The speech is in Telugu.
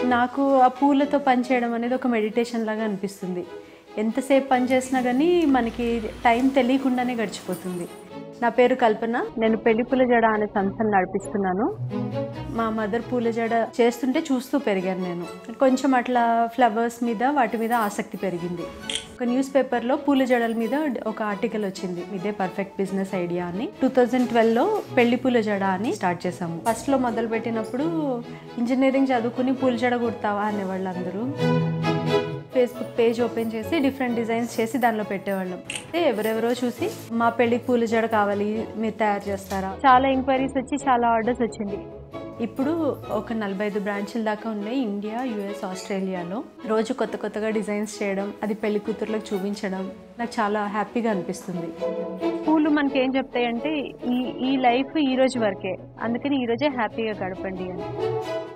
నాకు ఆ పూలతో పని చేయడం అనేది ఒక మెడిటేషన్ లాగా అనిపిస్తుంది ఎంతసేపు పని చేసినా కానీ మనకి టైం తెలియకుండానే గడిచిపోతుంది నా పేరు కల్పన నేను పెళ్లి పూల జడ అనే సంస్థను నడిపిస్తున్నాను మా మదర్ పూల జడ చేస్తుంటే చూస్తూ పెరిగాను నేను కొంచెం అట్లా ఫ్లవర్స్ మీద వాటి మీద ఆసక్తి పెరిగింది ఒక న్యూస్ పేపర్లో పూల జడల మీద ఒక ఆర్టికల్ వచ్చింది ఇదే పర్ఫెక్ట్ బిజినెస్ ఐడియా అని టూ థౌజండ్ ట్వెల్వ్లో పెళ్లి పూల జడ అని స్టార్ట్ చేసాము ఫస్ట్లో మొదలు పెట్టినప్పుడు ఇంజనీరింగ్ చదువుకుని పూల జడ కుడతావా అనేవాళ్ళు అందరూ ఫేస్బుక్ పేజ్ ఓపెన్ చేసి డిఫరెంట్ డిజైన్స్ చేసి దానిలో పెట్టేవాళ్ళం అయితే ఎవరెవరో చూసి మా పెళ్లి పూల జడ కావాలి మీరు తయారు చేస్తారా చాలా ఎంక్వైరీస్ వచ్చి చాలా ఆర్డర్స్ వచ్చింది ఇప్పుడు ఒక నలభై ఐదు బ్రాంచుల దాకా ఉన్నాయి ఇండియా యుఎస్ ఆస్ట్రేలియాలో రోజు కొత్త కొత్తగా డిజైన్స్ చేయడం అది పెళ్లి కూతుర్లకు చూపించడం నాకు చాలా హ్యాపీగా అనిపిస్తుంది పూలు మనకి ఏం చెప్తాయంటే ఈ ఈ లైఫ్ ఈ రోజు వరకే అందుకని ఈ రోజే హ్యాపీగా గడపండి అని